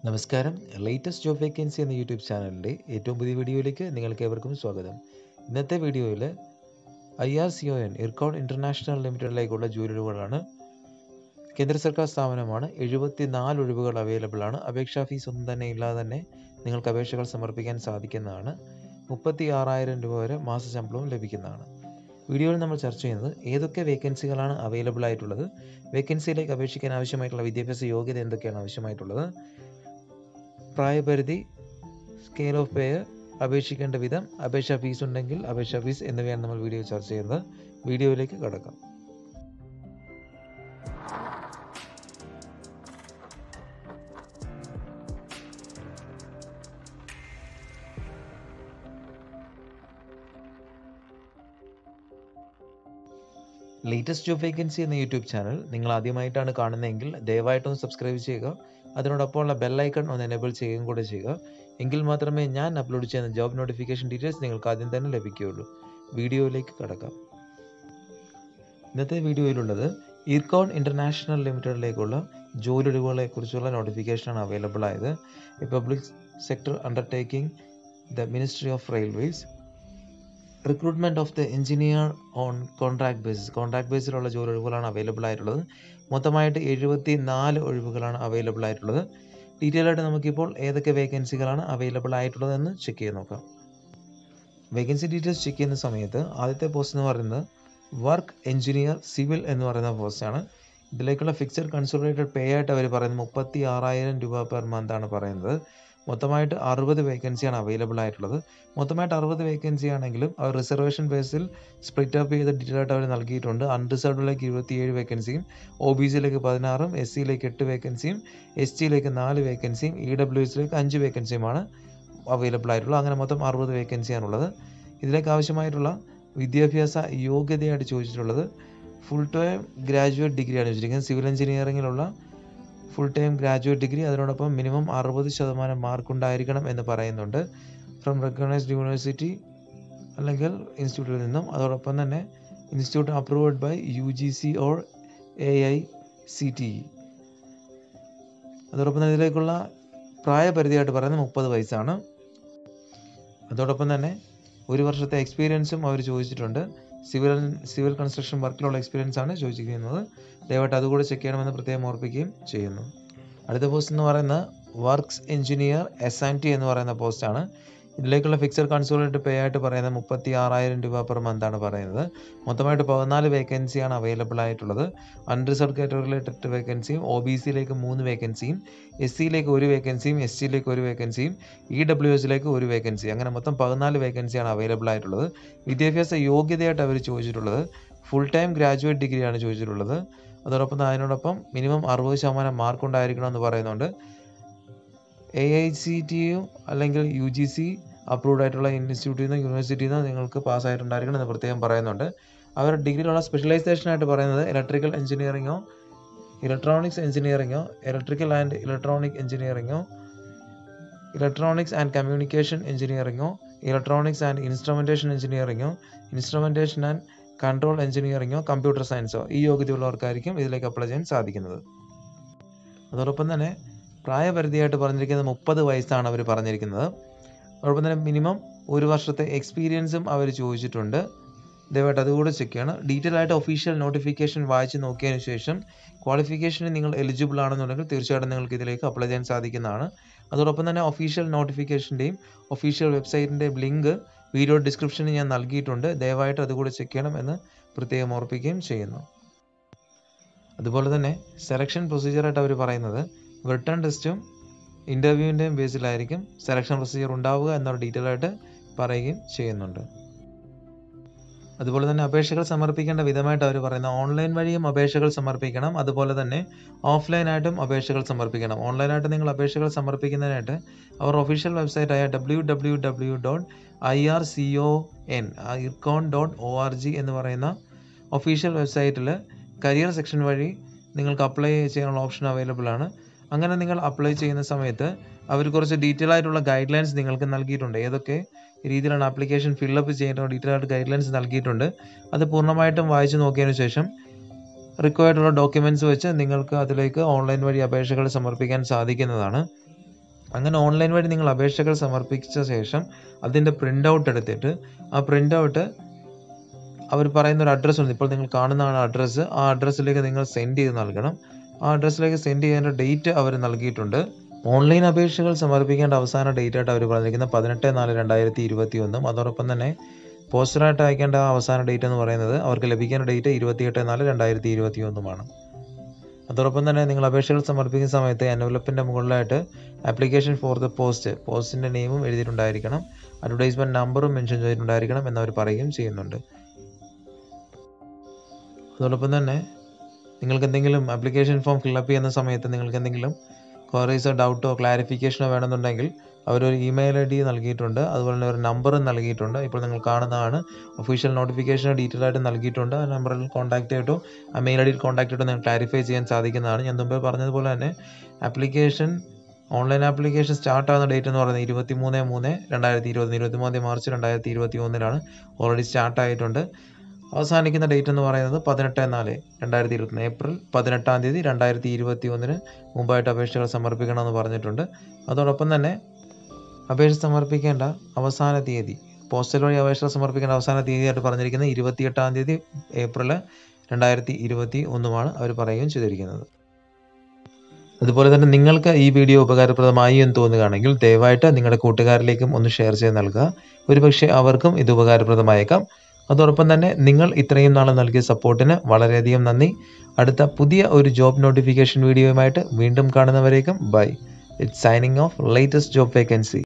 നമസ്കാരം latest job vacancy എന്ന YouTube ചാനലിൻ്റെ ഏറ്റവും പുതിയ വീഡിയോയിലേക്ക് നിങ്ങൾക്ക് ഏവർക്കും സ്വാഗതം ഇന്നത്തെ വീഡിയോയിൽ I R C O N Ircon international ലിമിറ്റഡിലേക്കുള്ള ജോലികളാണ് കേന്ദ്ര സർക്കാർ സ്ഥാപനമാണ് എഴുപത്തി നാല് ഒഴിവുകൾ അവൈലബിൾ ആണ് അപേക്ഷാ ഫീസ് ഒന്നും തന്നെ ഇല്ലാതെ തന്നെ നിങ്ങൾക്ക് അപേക്ഷകൾ സമർപ്പിക്കാൻ സാധിക്കുന്നതാണ് മുപ്പത്തി ആറായിരം രൂപ വരെ മാസ ശമ്പളവും ലഭിക്കുന്നതാണ് വീഡിയോയിൽ നമ്മൾ ചർച്ച ചെയ്യുന്നത് ഏതൊക്കെ വേക്കൻസികളാണ് അവൈലബിൾ ആയിട്ടുള്ളത് വേക്കൻസിയിലേക്ക് അപേക്ഷിക്കാൻ ആവശ്യമായിട്ടുള്ള വിദ്യാഭ്യാസ യോഗ്യത എന്തൊക്കെയാണ് ആവശ്യമായിട്ടുള്ളത് പ്രായപരിധി സ്കെയിൽ ഓഫ് പേ അപേക്ഷിക്കേണ്ട വിധം അപേക്ഷാ ഫീസ് ഉണ്ടെങ്കിൽ അപേക്ഷാ ഫീസ് എന്നിവയാണ് നമ്മൾ വീഡിയോ ചർച്ച ചെയ്യുന്നത് വീഡിയോയിലേക്ക് കടക്കാം ലേറ്റസ്റ്റ് ജോബ് വേക്കൻസി എന്ന യൂട്യൂബ് ചാനൽ നിങ്ങൾ ആദ്യമായിട്ടാണ് കാണുന്നതെങ്കിൽ ദയവായിട്ടൊന്ന് സബ്സ്ക്രൈബ് ചെയ്യുക അതിനോടൊപ്പമുള്ള ബെല്ലൈക്കൺ ഒന്ന് എനേബിൾ ചെയ്യുകയും കൂടെ ചെയ്യുക എങ്കിൽ മാത്രമേ ഞാൻ അപ്ലോഡ് ചെയ്യുന്ന ജോബ് നോട്ടിഫിക്കേഷൻ ഡീറ്റെയിൽസ് നിങ്ങൾക്ക് ആദ്യം തന്നെ ലഭിക്കുകയുള്ളൂ വീഡിയോയിലേക്ക് കടക്കാം ഇന്നത്തെ വീഡിയോയിലുള്ളത് ഇർക്കോൺ ഇൻ്റർനാഷണൽ ലിമിറ്റഡിലേക്കുള്ള ജോലിയൊഴിവുകളെ കുറിച്ചുള്ള നോട്ടിഫിക്കേഷനാണ് അവൈലബിൾ ആയത് public sector undertaking the ministry of railways recruitment of the engineer on contract basis contract ബേസിലുള്ള ജോലി ഒഴിവുകളാണ് അവൈലബിൾ ആയിട്ടുള്ളത് മൊത്തമായിട്ട് എഴുപത്തി നാല് ഒഴിവുകളാണ് അവൈലബിൾ ആയിട്ടുള്ളത് ഡീറ്റെയിൽ ആയിട്ട് നമുക്കിപ്പോൾ ഏതൊക്കെ വേക്കൻസികളാണ് അവൈലബിൾ ആയിട്ടുള്ളതെന്ന് ചെക്ക് ചെയ്ത് നോക്കാം വേക്കൻസി ഡീറ്റെയിൽസ് ചെക്ക് ചെയ്യുന്ന സമയത്ത് ആദ്യത്തെ പോസ്റ്റ് എന്ന് പറയുന്നത് വർക്ക് എഞ്ചിനീയർ സിവിൽ എന്ന് പറയുന്ന പോസ്റ്റാണ് ഇതിലേക്കുള്ള ഫിക്സഡ് കൺസോളിഡേറ്റഡ് പേ ആയിട്ട് അവർ പറയുന്നത് മുപ്പത്തി ആറായിരം രൂപ പെർ മന്ത് ആണ് പറയുന്നത് മൊത്തമായിട്ട് അറുപത് വേക്കൻസിയാണ് അവൈലബിൾ ആയിട്ടുള്ളത് മൊത്തമായിട്ട് അറുപത് വേക്കൻസി ആണെങ്കിലും അവർ റിസർവേഷൻ ബേസിൽ സ്പ്ലിറ്റ് അപ്പ് ചെയ്ത ഡീറ്റെയിൽ ആയിട്ട് അവർ നൽകിയിട്ടുണ്ട് അൺറിസർവ്ഡിലേക്ക് ഇരുപത്തിയേഴ് വേക്കൻസിയും ഒ ബി സിയിലേക്ക് പതിനാറും എസ് സിയിലേക്ക് എട്ട് വേക്കൻസിയും എസ് ടിയിലേക്ക് നാല് വേക്കൻസിയും ഇ ഡബ്ല്യു എസിലേക്ക് അഞ്ച് വേക്കൻസിയുമാണ് അവൈലബിൾ ആയിട്ടുള്ളത് അങ്ങനെ മൊത്തം അറുപത് വേക്കൻസിയാണുള്ളത് ഇതിലേക്ക് ആവശ്യമായിട്ടുള്ള വിദ്യാഭ്യാസ യോഗ്യതയായിട്ട് ചോദിച്ചിട്ടുള്ളത് ഫുൾ ടൈം ഗ്രാജുവേറ്റ് ഡിഗ്രിയാണ് ചോദിച്ചിരിക്കുന്നത് സിവിൽ എഞ്ചിനീയറിങ്ങിലുള്ള ഫുൾ ടൈം ഗ്രാജുവേറ്റ് ഡിഗ്രി അതിനോടൊപ്പം മിനിമം അറുപത് ശതമാനം മാർക്ക് ഉണ്ടായിരിക്കണം എന്ന് പറയുന്നുണ്ട് ഫ്രം റെക്കഗ്നൈസ്ഡ് യൂണിവേഴ്സിറ്റി അല്ലെങ്കിൽ ഇൻസ്റ്റിറ്റ്യൂട്ടിൽ നിന്നും അതോടൊപ്പം തന്നെ institute approved by U G C or A I C T E അതോടൊപ്പം തന്നെ ഇതിലേക്കുള്ള പ്രായപരിധിയായിട്ട് പറയുന്നത് മുപ്പത് വയസ്സാണ് അതോടൊപ്പം തന്നെ ഒരു വർഷത്തെ എക്സ്പീരിയൻസും അവർ ചോദിച്ചിട്ടുണ്ട് സിവിൽ സിവിൽ കൺസ്ട്രക്ഷൻ വർക്കിലുള്ള എക്സ്പീരിയൻസ് ആണ് ചോദിച്ചിരിക്കുന്നത് ദയവായിട്ട് അതുകൂടെ ചെക്ക് ചെയ്യണമെന്ന് പ്രത്യേകം ഓർപ്പിക്കുകയും ചെയ്യുന്നു അടുത്ത പോസ്റ്റ് എന്ന് പറയുന്നത് works engineer S and T എന്ന് പറയുന്ന പോസ്റ്റാണ് ഇതിലേക്കുള്ള ഫിക്സഡ് കൺസോളേറ്റ് പേ ആയിട്ട് പറയുന്നത് മുപ്പത്തി ആറായിരം രൂപ പെർ മന്ത് ആണ് പറയുന്നത് മൊത്തമായിട്ട് പതിനാല് വേക്കൻസിയാണ് അവൈലബിൾ ആയിട്ടുള്ളത് അൺറിസർവ് കാറ്റഗറിയിലേക്ക് എട്ട് വേക്കൻസിയും ഒ ബി സിയിലേക്ക് മൂന്ന് വേക്കൻസിയും എസ് സിയിലേക്ക് ഒരു വേക്കൻസിയും എസ് ടിയിലേക്ക് ഒരു വേക്കൻസിയും ഇ ഡബ്ല്യു എസിലേക്ക് ഒരു വേക്കൻസി അങ്ങനെ മൊത്തം പതിനാല് വേക്കൻസിയാണ് അവൈലബിൾ ആയിട്ടുള്ളത് വിദ്യാഭ്യാസ യോഗ്യതയായിട്ട് അവർ ചോദിച്ചിട്ടുള്ളത് ഫുൾ ടൈം ഗ്രാജുവേറ്റ് ഡിഗ്രിയാണ് ചോദിച്ചിട്ടുള്ളത് അതോടൊപ്പം അതിനോടൊപ്പം മിനിമം അറുപത് ശതമാനം മാർക്ക് ഉണ്ടായിരിക്കണം എന്ന് പറയുന്നുണ്ട് എ ഐ സി ടിയും അല്ലെങ്കിൽ യു ജി സി അപ്രൂവ്ഡ് ആയിട്ടുള്ള ഇൻസ്റ്റിറ്റ്യൂട്ടിൽ നിന്ന് യൂണിവേഴ്സിറ്റിയിൽ നിന്ന് നിങ്ങൾക്ക് പാസ്സായിട്ടുണ്ടായിരിക്കണം എന്ന് പ്രത്യേകം പറയുന്നുണ്ട് അവർ ഡിഗ്രിയിലുള്ള സ്പെഷ്യലൈസേഷൻ ആയിട്ട് പറയുന്നത് ഇലക്ട്രിക്കൽ എഞ്ചിനീയറിങ്ങോ ഇലക്ട്രോണിക്സ് എഞ്ചിനീയറിങ്ങോ ഇലക്ട്രിക്കൽ ആൻഡ് ഇലക്ട്രോണിക് എഞ്ചിനീയറിങ്ങോ ഇലക്ട്രോണിക്സ് ആൻഡ് കമ്മ്യൂണിക്കേഷൻ എഞ്ചിനീയറിങ്ങോ ഇലക്ട്രോണിക്സ് ആൻഡ് ഇൻസ്ട്രുമെൻറ്റേഷൻ എഞ്ചിനീയറിങ്ങോ ഇൻസ്ട്രുമെൻറ്റേഷൻ ആൻഡ് കൺട്രോൾ എഞ്ചിനീയറിങ്ങോ കമ്പ്യൂട്ടർ സയൻസോ ഈ യോഗ്യതയുള്ളവർക്കായിരിക്കും ഇതിലേക്ക് അപ്ലൈ ചെയ്യാൻ സാധിക്കുന്നത് അതോടൊപ്പം തന്നെ പ്രായപരിധിയായിട്ട് പറഞ്ഞിരിക്കുന്നത് മുപ്പത് വയസ്സാണ് അവർ പറഞ്ഞിരിക്കുന്നത് അതോടൊപ്പം തന്നെ മിനിമം ഒരു വർഷത്തെ എക്സ്പീരിയൻസും അവർ ചോദിച്ചിട്ടുണ്ട് ദയവായിട്ട് അതുകൂടെ ചെക്ക് ചെയ്യണം ഡീറ്റെയിൽ ആയിട്ട് ഒഫീഷ്യൽ നോട്ടിഫിക്കേഷൻ വായിച്ച് നോക്കിയതിന് ശേഷം ക്വാളിഫിക്കേഷന് നിങ്ങൾ എലിജിബിൾ ആണെന്നുണ്ടെങ്കിൽ തീർച്ചയായിട്ടും നിങ്ങൾക്ക് ഇതിലേക്ക് അപ്ലൈ ചെയ്യാൻ സാധിക്കുന്നതാണ് അതോടൊപ്പം തന്നെ ഒഫീഷ്യൽ നോട്ടിഫിക്കേഷൻ്റെയും ഒഫീഷ്യൽ വെബ്സൈറ്റിൻ്റെയും ലിങ്ക് വീഡിയോ ഡിസ്ക്രിപ്ഷനിൽ ഞാൻ നൽകിയിട്ടുണ്ട് ദയവായിട്ട് അതുകൂടെ ചെക്ക് ചെയ്യണം എന്ന് പ്രത്യേകം ഓർപ്പിക്കുകയും ചെയ്യുന്നു അതുപോലെ തന്നെ സെലക്ഷൻ പ്രൊസീജിയറായിട്ട് അവർ പറയുന്നത് റിട്ടേൺ ടെസ്റ്റും ഇൻ്റർവ്യൂവിൻ്റെയും ബേസിലായിരിക്കും സെലക്ഷൻ പ്രൊസീജിയർ ഉണ്ടാവുക എന്നുള്ള ഡീറ്റെയിൽ ആയിട്ട് പറയുകയും ചെയ്യുന്നുണ്ട് അതുപോലെ തന്നെ അപേക്ഷകൾ സമർപ്പിക്കേണ്ട വിധമായിട്ട് അവർ പറയുന്നത് ഓൺലൈൻ വഴിയും അപേക്ഷകൾ സമർപ്പിക്കണം അതുപോലെ തന്നെ ഓഫ്ലൈനായിട്ടും അപേക്ഷകൾ സമർപ്പിക്കണം ഓൺലൈനായിട്ട് നിങ്ങൾ അപേക്ഷകൾ സമർപ്പിക്കുന്നതിനായിട്ട് അവർ ഒഫീഷ്യൽ വെബ്സൈറ്റായ W W W dot I R C O N Ircon dot O R G എന്ന് പറയുന്ന ഒഫീഷ്യൽ വെബ്സൈറ്റിൽ കരിയർ സെക്ഷൻ വഴി നിങ്ങൾക്ക് അപ്ലൈ ചെയ്യാനുള്ള ഓപ്ഷൻ അവൈലബിൾ ആണ് അങ്ങനെ നിങ്ങൾ അപ്ലൈ ചെയ്യുന്ന സമയത്ത് അവർ കുറച്ച് ഡീറ്റെയിൽ ആയിട്ടുള്ള ഗൈഡ് ലൈൻസ് നിങ്ങൾക്ക് നൽകിയിട്ടുണ്ട് ഏതൊക്കെ രീതിയിലാണ് ആപ്ലിക്കേഷൻ ഫില്ലപ്പ് ചെയ്യേണ്ട ഡീറ്റെയിൽ ആയിട്ട് ഗൈഡ് ലൈൻസ് നൽകിയിട്ടുണ്ട് അത് പൂർണ്ണമായിട്ടും വായിച്ചു നോക്കിയതിനു ശേഷം റിക്വയർഡ് ഉള്ള ഡോക്യുമെൻറ്റ്സ് വെച്ച് നിങ്ങൾക്ക് അതിലേക്ക് ഓൺലൈൻ വഴി അപേക്ഷകൾ സമർപ്പിക്കാൻ സാധിക്കുന്നതാണ് അങ്ങനെ ഓൺലൈൻ വഴി നിങ്ങൾ അപേക്ഷകൾ സമർപ്പിച്ച ശേഷം അതിൻ്റെ പ്രിൻ്റ് ഔട്ട് എടുത്തിട്ട് ആ പ്രിൻ്റ് ഔട്ട് അവർ പറയുന്ന ഒരു അഡ്രസ്സ് ഉണ്ട് ഇപ്പോൾ നിങ്ങൾ കാണുന്നതാണ് അഡ്രസ്സ് ആ അഡ്രസ്സിലേക്ക് നിങ്ങൾ സെൻഡ് ചെയ്ത് നൽകണം ആ അഡ്രസ്സിലേക്ക് സെൻഡ് ചെയ്യേണ്ട ഡേറ്റ് അവർ നൽകിയിട്ടുണ്ട് ഓൺലൈൻ അപേക്ഷകൾ സമർപ്പിക്കേണ്ട അവസാന ഡേറ്റ് ആയിട്ട് അവർ പറഞ്ഞിരിക്കുന്നത് പതിനെട്ട് നാല് രണ്ടായിരത്തി ഇരുപത്തി ഒന്നും അതോടൊപ്പം തന്നെ പോസ്റ്ററായിട്ട് അയക്കേണ്ട അവസാന ഡേറ്റ് എന്ന് പറയുന്നത് അവർക്ക് ലഭിക്കേണ്ട ഡേറ്റ് ഇരുപത്തിയെട്ട് നാല് രണ്ടായിരത്തി ഇരുപത്തി ഒന്നുമാണ് അതോടൊപ്പം തന്നെ നിങ്ങൾ അപേക്ഷകൾ സമർപ്പിക്കുന്ന സമയത്ത് എൻവലപ്പിൻ്റെ മുകളിലായിട്ട് ആപ്ലിക്കേഷൻ ഫോർ ദ പോസ്റ്റ് പോസ്റ്റിൻ്റെ നെയിമും എഴുതിയിട്ടുണ്ടായിരിക്കണം അഡ്വർടൈസ്മെൻറ്റ് നമ്പറും മെൻഷൻ ചെയ്തിട്ടുണ്ടായിരിക്കണം എന്നവർ പറയുകയും ചെയ്യുന്നുണ്ട് അതോടൊപ്പം തന്നെ നിങ്ങൾക്ക് എന്തെങ്കിലും ആപ്ലിക്കേഷൻ ഫോം ഫില്ലപ്പ് ചെയ്യുന്ന സമയത്ത് നിങ്ങൾക്ക് എന്തെങ്കിലും ക്വയറീസോ ഡൗട്ടോ ക്ലാരിഫിക്കേഷനോ വേണമെന്നുണ്ടെങ്കിൽ അവരൊരു ഇമെയിൽ ഐ ഡി നൽകിയിട്ടുണ്ട് അതുപോലെ തന്നെ ഒരു നമ്പറും നൽകിയിട്ടുണ്ട് ഇപ്പോൾ നിങ്ങൾ കാണുന്നതാണ് ഒഫീഷ്യൽ നോട്ടിഫിക്കേഷൻ ഡീറ്റെയിൽ ആയിട്ട് നൽകിയിട്ടുണ്ട് ആ നമ്പറിൽ കോൺടാക്ട് ചെയ്തിട്ടോ ആ മെയിൽ ഐ ഡിയിൽ കോൺടാക്ട് ചെയ്തിട്ടോ നിങ്ങൾക്ക് ക്ലാരിഫൈ ചെയ്യാൻ സാധിക്കുന്നതാണ് ഞാൻ മുമ്പേ പറഞ്ഞതുപോലെ തന്നെ ആപ്ലിക്കേഷൻ ഓൺലൈൻ ആപ്ലിക്കേഷൻ സ്റ്റാർട്ട് ആകുന്ന ഡേറ്റ് എന്ന് പറയുന്നത് ഇരുപത്തി മൂന്ന് മൂന്ന് രണ്ടായിരത്തി ഇരുപത് ഇരുപത്തി മൂന്ന് മാർച്ച് രണ്ടായിരത്തി ഇരുപത്തി ഒന്നിലാണ് ഓൾറെഡി സ്റ്റാർട്ട് ആയിട്ടുണ്ട് അവസാനിക്കുന്ന ഡേറ്റ് എന്ന് പറയുന്നത് പതിനെട്ട് നാല് രണ്ടായിരത്തി ഇരുപത്തൊന്ന് ഏപ്രിൽ പതിനെട്ടാം തീയതി രണ്ടായിരത്തി ഇരുപത്തി ഒന്നിന് മുമ്പായിട്ട് അപേക്ഷകൾ സമർപ്പിക്കണമെന്ന് പറഞ്ഞിട്ടുണ്ട് അതോടൊപ്പം തന്നെ അപേക്ഷ സമർപ്പിക്കേണ്ട അവസാന തീയതി പോസ്റ്റൽ വഴി അപേക്ഷ സമർപ്പിക്കേണ്ട അവസാന തീയതിയായിട്ട് പറഞ്ഞിരിക്കുന്നത് ഇരുപത്തിയെട്ടാം തീയതി ഏപ്രിൽ രണ്ടായിരത്തി ഇരുപത്തി ഒന്നുമാണ് അവർ പറയുകയും ചെയ്തിരിക്കുന്നത് അതുപോലെ തന്നെ നിങ്ങൾക്ക് ഈ വീഡിയോ ഉപകാരപ്രദമായി എന്ന് തോന്നുകയാണെങ്കിൽ ദയവായിട്ട് നിങ്ങളുടെ കൂട്ടുകാരിലേക്കും ഒന്ന് ഷെയർ ചെയ്ത് നൽകുക ഒരുപക്ഷെ അവർക്കും ഇത് ഉപകാരപ്രദമായേക്കാം അതോടൊപ്പം തന്നെ നിങ്ങൾ ഇത്രയും നാൾ നൽകിയ സപ്പോർട്ടിന് വളരെയധികം നന്ദി അടുത്ത പുതിയ ഒരു ജോബ് നോട്ടിഫിക്കേഷൻ വീഡിയോയുമായിട്ട് വീണ്ടും കാണുന്നവരേക്കും bye it's signing off latest job vacancy